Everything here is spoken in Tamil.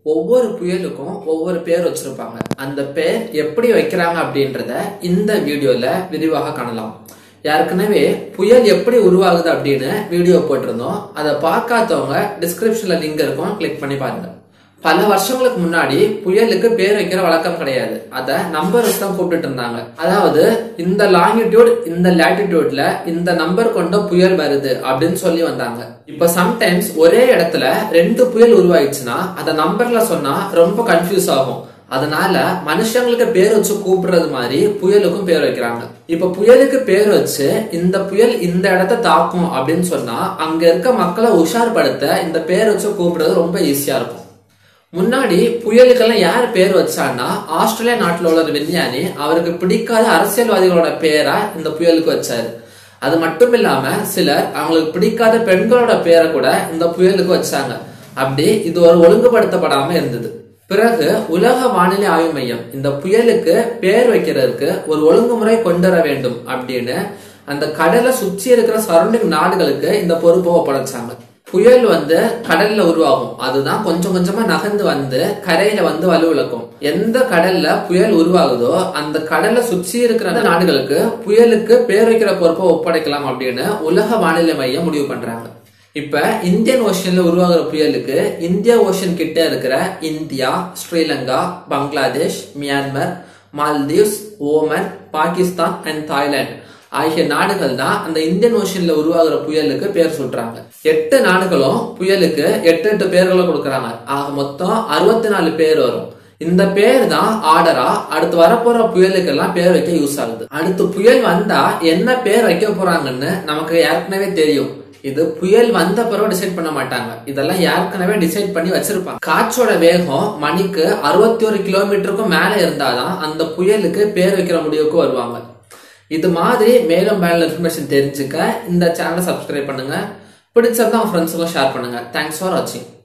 ஒவ்வொரு புயலுக்கும் ஒவ்வொரு பேர் வச்சிருப்பாங்க அந்த பேர் எப்படி வைக்கிறாங்க அப்படின்றத இந்த வீடியோல விரிவாக காணலாம் ஏற்கனவே புயல் எப்படி உருவாகுது அப்படின்னு வீடியோ போட்டிருந்தோம் அதை பார்க்காதவங்க டிஸ்கிரிப்ஷன்ல லிங்க் இருக்கும் கிளிக் பண்ணி பாருங்க பல வருஷங்களுக்கு முன்னாடி புயலுக்கு பேர் வைக்கிற வழக்கம் கிடையாது அத நம்பர் வச்சு தான் கூப்பிட்டு இருந்தாங்க அதாவது இந்த லாங்கிடியூட் இந்த லேட்டிடியூட்ல இந்த நம்பர் கொண்ட புயல் வருது அப்படின்னு சொல்லி வந்தாங்க இப்ப சம்டைம்ஸ் ஒரே இடத்துல ரெண்டு புயல் உருவாயிடுச்சுன்னா அத நம்பர்ல சொன்னா ரொம்ப கன்ஃபியூஸ் ஆகும் அதனால மனுஷங்களுக்கு பேர் வச்சு கூப்பிடுறது மாதிரி புயலுக்கும் பேர் வைக்கிறாங்க இப்ப புயலுக்கு பேர் வச்சு இந்த புயல் இந்த இடத்த தாக்கும் அப்படின்னு சொன்னா அங்க இருக்க மக்களை உஷார்படுத்த இந்த பேர் வச்சு கூப்பிடுறது ரொம்ப ஈஸியா இருக்கும் முன்னாடி புயலுக்கெல்லாம் யார் பேர் வச்சான்னா ஆஸ்திரேலியா நாட்டில் உள்ள ஒரு விஞ்ஞானி அவருக்கு பிடிக்காத அரசியல்வாதிகளோட பேரா இந்த புயலுக்கு வச்சாரு அது மட்டும் இல்லாம சிலர் அவங்களுக்கு பிடிக்காத பெண்களோட பேரை கூட இந்த புயலுக்கு வச்சாங்க அப்படி இது ஒரு ஒழுங்குபடுத்தப்படாம இருந்தது பிறகு உலக வானிலை ஆய்வு மையம் இந்த புயலுக்கு பேர் வைக்கிறதுக்கு ஒரு ஒழுங்குமுறை கொண்டு வர வேண்டும் அப்படின்னு அந்த கடலை சுற்றி இருக்கிற சரௌண்டிங் நாடுகளுக்கு இந்த பொறுப்பை ஒப்படைச்சாங்க புயல் வந்து கடல்ல உருவாகும் அதுதான் கொஞ்சம் கொஞ்சமா நகர்ந்து வந்து கரையில வந்து வலுவிழக்கும் எந்த கடல்ல புயல் உருவாகுதோ அந்த கடல்ல சுற்றி இருக்கிற நாடுகளுக்கு புயலுக்கு பேர் வைக்கிற பொறுப்பை ஒப்படைக்கலாம் அப்படின்னு உலக வானிலை மையம் முடிவு பண்றாங்க இப்ப இந்தியன் ஓஷன்ல உருவாகிற புயலுக்கு இந்தியா ஓஷன் கிட்ட இருக்கிற India Sri Lanka Bangladesh Myanmar Maldives Oman Pakistan and Thailand ஆகிய நாடுகள் தான் அந்த இந்தியன் ஓஷன்ல உருவாகிற புயலுக்கு பேர் சொல்றாங்க எட்டு நாடுகளும் புயலுக்கு எட்டு எட்டு பேர்களை கொடுக்கறாங்க ஆக மொத்தம் அறுபத்தி நாலு பேர் வரும் இந்த பேர் தான் ஆர்டரா அடுத்து வரப்போற புயலுக்கெல்லாம் பேர் வைக்க யூஸ் ஆகுது அடுத்து புயல் வந்தா என்ன பேர் வைக்க போறாங்கன்னு நமக்கு ஏற்கனவே தெரியும் இது புயல் வந்த பிறகு டிசைட் பண்ண மாட்டாங்க இதெல்லாம் ஏற்கனவே டிசைட் பண்ணி வச்சிருப்பாங்க காற்றோட வேகம் மணிக்கு அறுபத்தி ஒரு கிலோமீட்டருக்கும் மேல இருந்தாதான் அந்த புயலுக்கு பேர் வைக்கிற முடிவுக்கு வருவாங்க இது மாதிரி மேலும் மேலும் இன்ஃபர்மேஷன் தெரிஞ்சுக்க இந்த சேனலை சப்ஸ்கிரைப் பண்ணுங்க பிடிச்சிருந்தா உங்க ஃப்ரெண்ட்ஸுக்கும் ஷேர் பண்ணுங்க தேங்க்ஸ் ஃபார் வாட்சிங்